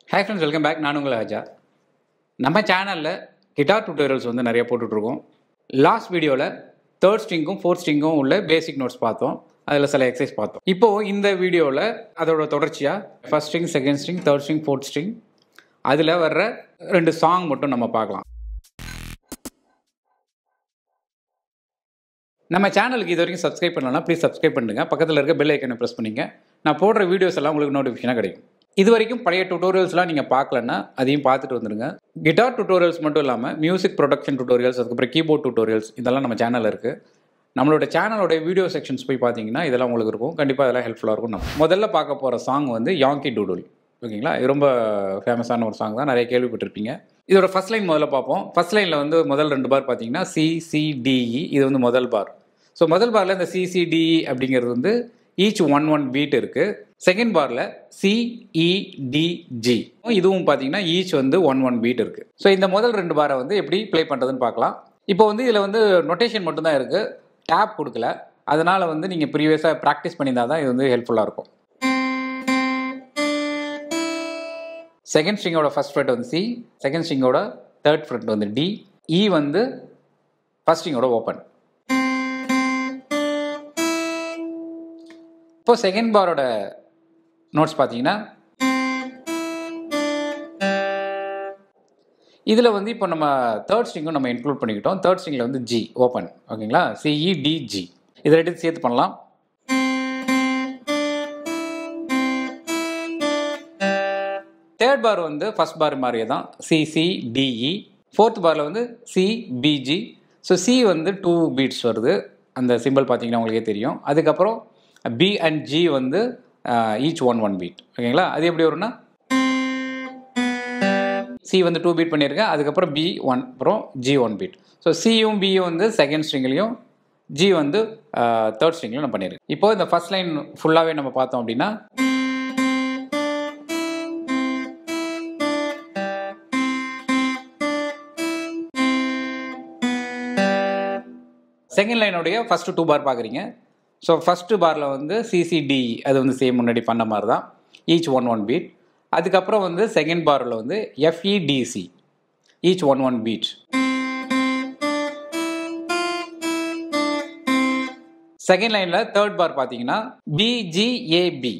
hi friends welcome back நான் உங்கள் ராஜா நம்ம சேனலில் கிட்டார் டியூட்டோரியல்ஸ் வந்து நிறைய போட்டுட்ருக்கோம் லாஸ்ட் வீடியோவில் தேர்ட் ஸ்ட்ரிங்கும் ஃபோர்த் ஸ்ட்ரிங்கும் உள்ள பேசிக் நோட்ஸ் பார்த்தோம் அதில் சில எக்ஸசைஸ் பார்த்தோம் இப்போது இந்த வீடியோவில் அதோட தொடர்ச்சியாக first string second string third string fourth string அதில் வர்ற ரெண்டு சாங் மட்டும் நம்ம பார்க்கலாம் நம்ம சேனலுக்கு இது வரைக்கும் சப்ஸ்கிரைப் பண்ணலன்னா ப்ளீஸ் சப்ஸ்கிரைப் பண்ணுங்க பக்கத்தில் இருக்க பெல் ஐக்கனை ப்ரெஸ் பண்ணிங்க நான் போடுற வீடியோஸ் எல்லாம் உங்களுக்கு நோட்டிஃபிகேஷனாக கிடைக்கும் இது வரைக்கும் பழைய டுட்டோரியல்ஸ்லாம் நீங்கள் பார்க்கலன்னா அதையும் பார்த்துட்டு வந்துடுங்க கிட்டார் டுட்டோரியல்ஸ் மட்டும் இல்லாமல் மியூசிக் ப்ரொடக்ஷன் டுட்டோரியல்ஸ் அதுக்கப்புறம் கீபோர்ட் டுட்டோரியல்ஸ் இதெல்லாம் நம்ம சேனலில் இருக்குது நம்மளோட சேனலோட வீடியோ செக்ஷன்ஸ் போய் பார்த்தீங்கன்னா இதெல்லாம் உங்களுக்கு இருக்கும் கண்டிப்பாக அதெல்லாம் ஹெல்ப்ஃபுல்லாக இருக்கும் நம்ம முதல்ல பார்க்க போகிற சாங் வந்து யாங்கி டூடுல் ஓகேங்களா இது ரொம்ப ஃபேமஸான ஒரு சாங் தான் நிறைய கேள்விப்பட்டிருப்பீங்க இதோட ஃபர்ஸ்ட் லைன் முதல்ல பார்ப்போம் ஃபர்ஸ்ட் லைனில் வந்து முதல் ரெண்டு பார் பார்த்தீங்கன்னா சிசிடிஇ இது வந்து முதல் பார் ஸோ முதல் பாரில் இந்த சிசிடிஇ அப்படிங்கிறது வந்து ஈச் ஒன் ஒன் பீட் இருக்குது செகண்ட் பாரில் சிஇடிஜி இதுவும் பார்த்தீங்கன்னா ஈச் வந்து ஒன் ஒன் பீட் இருக்குது ஸோ இந்த முதல் ரெண்டு பாரை வந்து எப்படி ப்ளே பண்ணுறதுன்னு பார்க்கலாம் இப்போ வந்து இதில் வந்து நொட்டேஷன் மட்டும்தான் இருக்குது டேப் கொடுக்கல அதனால் வந்து நீங்கள் ப்ரீவியஸாக ப்ராக்டிஸ் பண்ணியிருந்தால் தான் இது வந்து ஹெல்ப்ஃபுல்லாக இருக்கும் செகண்ட் ஸ்ட்ரிங்கோட ஃபர்ஸ்ட் ஃப்ரெட் வந்து சி செகண்ட் ஸ்ட்ரிங்கோட தேர்ட் ஃப்ரெட் வந்து டி இ வந்து ஃபர்ஸ்ட் ஸ்ட்ரிங்கோட ஓப்பன் இப்போ செகண்ட் பாரோட நோட்ஸ் பார்த்தீங்கன்னா இதில் வந்து இப்போ நம்ம தேர்ட் ஸ்ட்ரிங்கும் நம்ம இன்க்ளூட் பண்ணிக்கிட்டோம் தேர்ட் ஸ்ட்ரிங்கில் வந்து ஜி ஓப்பன் ஓகேங்களா சிஇடிஜி இதை ரெண்டு சேர்த்து பண்ணலாம் தேர்ட் பார் வந்து ஃபர்ஸ்ட் பார் மாதிரியே தான் சிசிடிஇ ஃபோர்த் பாரில் வந்து சிபிஜி ஸோ சி வந்து டூ பீட்ஸ் வருது அந்த சிம்பிள் பார்த்தீங்கன்னா உங்களுக்கே தெரியும் அதுக்கப்புறம் பி அண்ட் ஜி வந்து ஈச் ஒன் ஒன் பீட் ஓகேங்களா அது எப்படி வரும்னா சி வந்து டூ பீட் பண்ணியிருக்கேன் அதுக்கப்புறம் பி ஒன் அப்புறம் ஜி ஒன் பீட் ஸோ சியும் பியும் வந்து செகண்ட் ஸ்ட்ரிங்லையும் ஜி வந்து தேர்ட் ஸ்ட்ரிங்லையும் நான் பண்ணியிருக்கேன் இப்போ இந்த ஃபர்ஸ்ட் லைன் ஃபுல்லாகவே நம்ம பார்த்தோம் அப்படின்னா செகண்ட் லைனுடைய ஃபஸ்ட்டு டூ பார் பார்க்குறீங்க ஸோ ஃபஸ்ட்டு பாரில் வந்து சிசிடி அது வந்து சேம் முன்னாடி பண்ண மாதிரி தான் ஈச் ஒன் ஒன் பீட் அதுக்கப்புறம் வந்து செகண்ட் பாரில் வந்து F E D C each one one beat second line third bar பார்த்தீங்கன்னா பிஜிஏபி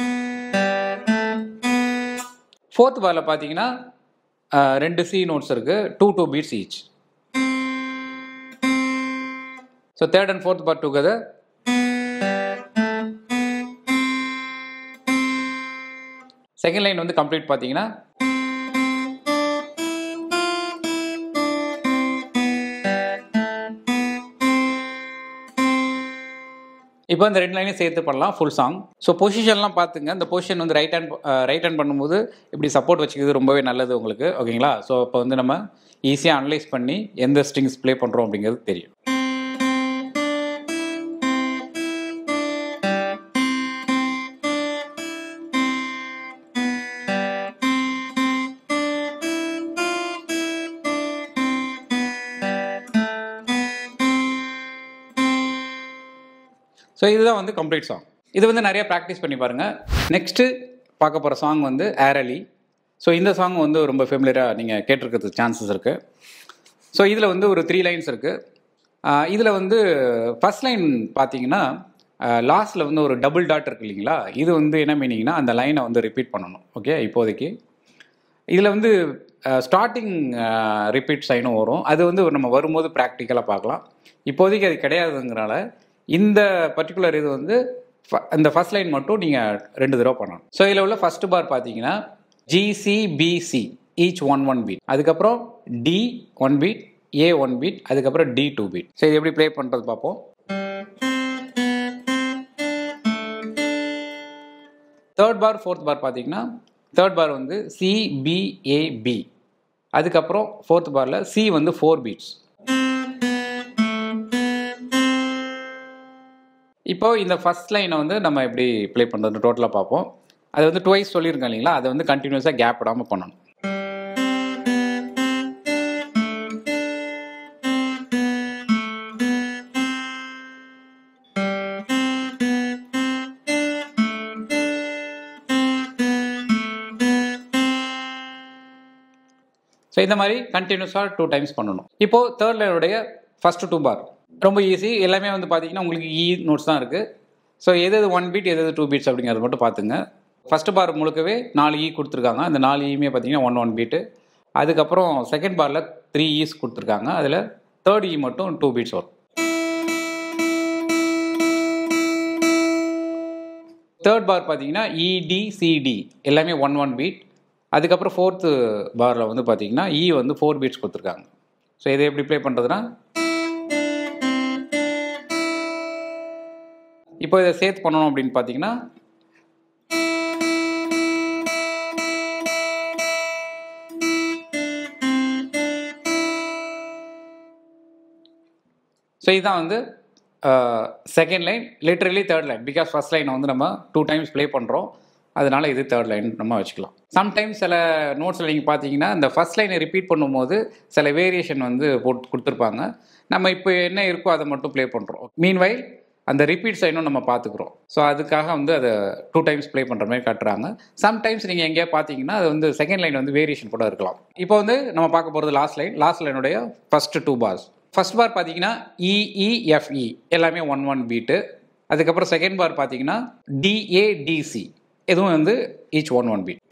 ஃபோர்த் பாரில் பார்த்தீங்கன்னா ரெண்டு சி நோட்ஸ் இருக்குது two two beats each so third and fourth part together second line வந்து கம்ப்ளீட் பார்த்தீங்கன்னா இப்போ இந்த ரெண்டு லைனையும் சேர்த்து பண்ணலாம் ஃபுல் சாங் ஸோ பொசிஷன்லாம் பார்த்துங்க இந்த பொசிஷன் வந்து ரைட் ஹேண்ட் ரைட் ஹேண்ட் பண்ணும்போது இப்படி சப்போர்ட் வச்சுக்கிறது ரொம்பவே நல்லது உங்களுக்கு ஓகேங்களா ஸோ இப்போ வந்து நம்ம ஈஸியாக அனலைஸ் பண்ணி எந்த ஸ்ட்ரிங்ஸ் ப்ளே பண்ணுறோம் அப்படிங்கிறது தெரியும் ஸோ இதுதான் வந்து கம்ப்ளீட் சாங் இது வந்து நிறைய ப்ராக்டிஸ் பண்ணி பாருங்கள் நெக்ஸ்ட்டு பார்க்க போகிற சாங் வந்து ஏரலி ஸோ இந்த சாங் வந்து ரொம்ப ஃபெமிலியராக நீங்கள் கேட்டிருக்கிறதுக்கு சான்சஸ் இருக்குது ஸோ இதில் வந்து ஒரு த்ரீ லைன்ஸ் இருக்குது இதில் வந்து ஃபஸ்ட் லைன் பார்த்தீங்கன்னா லாஸ்ட்டில் வந்து ஒரு டபுள் டாட் இருக்கு இல்லைங்களா இது வந்து என்ன மீனிங்னா அந்த லைனை வந்து ரிப்பீட் பண்ணணும் ஓகே இப்போதைக்கு இதில் வந்து ஸ்டார்டிங் ரிப்பீட் சைனும் வரும் அது வந்து நம்ம வரும்போது ப்ராக்டிக்கலாக பார்க்கலாம் இப்போதைக்கு அது கிடையாதுங்கிறனால இந்த பர்டிகுலர் இது வந்து இந்த ஃபர்ஸ்ட் லைன் மட்டும் நீங்கள் ரெண்டு தடவை பண்ணணும் ஸோ இதில் உள்ள ஃபர்ஸ்ட் பார் பார்த்தீங்கன்னா G C B C each one one beat அதுக்கப்புறம் D one beat A one beat அதுக்கப்புறம் டி டூ பீட் ஸோ இது எப்படி ப்ளே பண்ணுறது பார்ப்போம் தேர்ட் பார் ஃபோர்த் பார் பார்த்தீங்கன்னா தேர்ட் பார் வந்து சிபிஏபி அதுக்கப்புறம் ஃபோர்த் பாரில் சி வந்து ஃபோர் பீட்ஸ் இப்போ இந்த ஃபர்ஸ்ட் லைனை வந்து நம்ம எப்படி ப்ளே பண்ணுறது டோட்டலாக பார்ப்போம் அது வந்து டுவைஸ் சொல்லியிருக்கேன் இல்லைங்களா அதை வந்து கண்டினியூஸாக கேப் விடாமல் பண்ணணும் ஸோ இந்த மாதிரி கண்டினியூஸாக டூ டைம்ஸ் பண்ணணும் இப்போது தேர்ட் லைனுடைய ஃபஸ்ட்டு டூ பார் ரொம்ப ஈஸி எல்லாமே வந்து பார்த்தீங்கன்னா உங்களுக்கு இ நோட்ஸ் தான் இருக்குது ஸோ எது எது ஒன் பீட் எது எது டூ பீட்ஸ் அப்படிங்கிறத மட்டும் பார்த்துங்க ஃபஸ்ட்டு பார் முழுக்கவே நாலு ஈ கொடுத்துருக்காங்க அந்த நாலு ஈயுமே பார்த்தீங்கன்னா ஒன் ஒன் பீட்டு அதுக்கப்புறம் செகண்ட் பாரில் த்ரீ ஈஸ் கொடுத்துருக்காங்க அதில் தேர்ட் இ மட்டும் டூ பீட்ஸ் வரும் தேர்ட் பார் பார்த்தீங்கன்னா இடிசிடி எல்லாமே ஒன் ஒன் பீட் அதுக்கப்புறம் ஃபோர்த்து பாரில் வந்து பார்த்தீங்கன்னா இ வந்து ஃபோர் பீட்ஸ் கொடுத்துருக்காங்க ஸோ இதை எப்படி ப்ளே பண்ணுறதுன்னா இப்போ இதை சேர்த்து பண்ணணும் அப்படின்னு பார்த்தீங்கன்னா ஸோ இதுதான் வந்து second line literally third line because first லைனை வந்து நம்ம டூ டைம்ஸ் ப்ளே பண்ணுறோம் அதனால இது தேர்ட் லைன் நம்ம வச்சுக்கலாம் சம்டைம்ஸ் சில நோட்ஸில் நீங்கள் பார்த்தீங்கன்னா இந்த ஃபர்ஸ்ட் லைனை ரிப்பீட் பண்ணும்போது சில வேரியேஷன் வந்து போட்டு கொடுத்துருப்பாங்க நம்ம இப்போ என்ன இருக்கோ அதை மட்டும் ப்ளே பண்ணுறோம் மீன்வைல் அந்த ரிப்பீட் சைனும் நம்ம பார்த்துக்குறோம் ஸோ அதுக்காக வந்து அதை டூ டைம்ஸ் ப்ளே பண்ணுற மாதிரி காட்டுறாங்க சம்டைம்ஸ் நீங்கள் எங்கேயா பார்த்தீங்கன்னா அது வந்து செகண்ட் லைன் வந்து வேரியேஷன் கூட இருக்கலாம் இப்போ வந்து நம்ம பார்க்க போகிறது லாஸ்ட் லைன் லாஸ்ட் லைனுடைய first two bars first bar பார்த்தீங்கன்னா இஇஎஃப்இ எல்லாமே ஒன் ஒன் பீட்டு அதுக்கப்புறம் செகண்ட் பார் பார்த்தீங்கன்னா டிஏடிசி இதுவும் வந்து each one one beat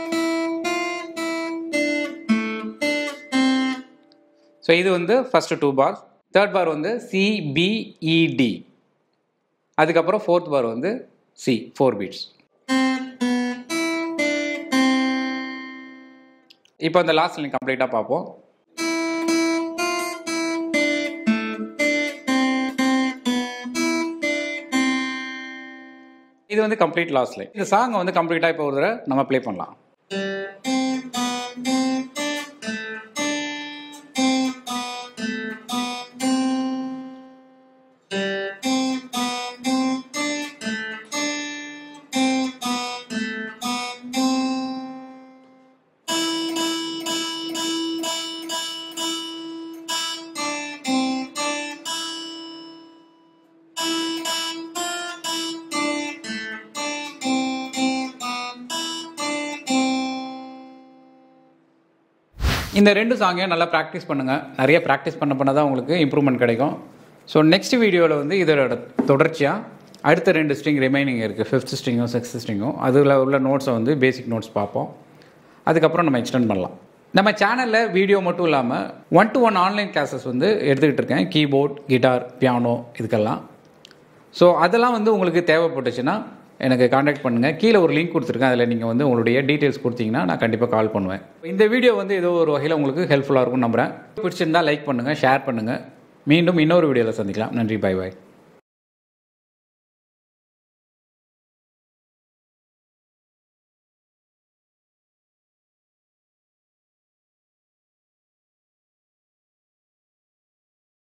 so இது வந்து first two bar third bar வந்து சிபிஇடி அதுக்கப்புறம் ஃபோர்த் பார் வந்து சி ஃபோர் பீட்ஸ் இப்போ அந்த லாஸ்ட் லைன் கம்ப்ளீட்டாக பார்ப்போம் இது வந்து கம்ப்ளீட் லாஸ்ட் லைன் இந்த சாங்கை வந்து கம்ப்ளீட்டாக இப்போ ஒரு தடவை நம்ம ப்ளே பண்ணலாம் இந்த ரெண்டு சாங்கையும் நல்லா ப்ராக்டிஸ் பண்ணுங்கள் நிறைய ப்ராக்டிஸ் பண்ண பண்ண தான் உங்களுக்கு இம்ப்ரூவ்மெண்ட் கிடைக்கும் ஸோ நெக்ஸ்ட் வீடியோவில் வந்து இதோட தொடர்ச்சியாக அடுத்த ரெண்டு ஸ்ட்ரிங் ரிமைனிங் இருக்குது ஃபிஃப்த் ஸ்ட்ரிங்கும் சிக்ஸ்த் ஸ்ட்ரிங்கும் அதில் உள்ள நோட்ஸை வந்து பேசிக் நோட்ஸ் பார்ப்போம் அதுக்கப்புறம் நம்ம எக்ஸ்டெண்ட் பண்ணலாம் நம்ம சேனலில் வீடியோ மட்டும் இல்லாமல் one to one online classes வந்து எடுத்துக்கிட்டு இருக்கேன் கீபோர்ட் கிட்டார் பியானோ இதுக்கெல்லாம் ஸோ அதெல்லாம் வந்து உங்களுக்கு தேவைப்பட்டுச்சுன்னா எனக்கு காண்டாக்ட் பண்ணுங்கள் கீழே ஒரு லிங்க் கொடுத்துருக்கேன் அதில் நீங்கள் வந்து உங்களுடைய டீட்டெயில்ஸ் கொடுத்தீங்கன்னா நான் கண்டிப்பாக கால் பண்ணுவேன் இந்த வீடியோ வந்து ஏதோ ஒரு வகையில் உங்களுக்கு ஹெல்ப்ஃபுல்லாக இருக்கும்னு நம்புகிறேன் பிடிச்சிருந்தா லைக் பண்ணுங்கள் ஷேர் பண்ணுங்கள் மீண்டும் இன்னொரு வீடியோவில் சந்திக்கலாம் நன்றி பை பாய்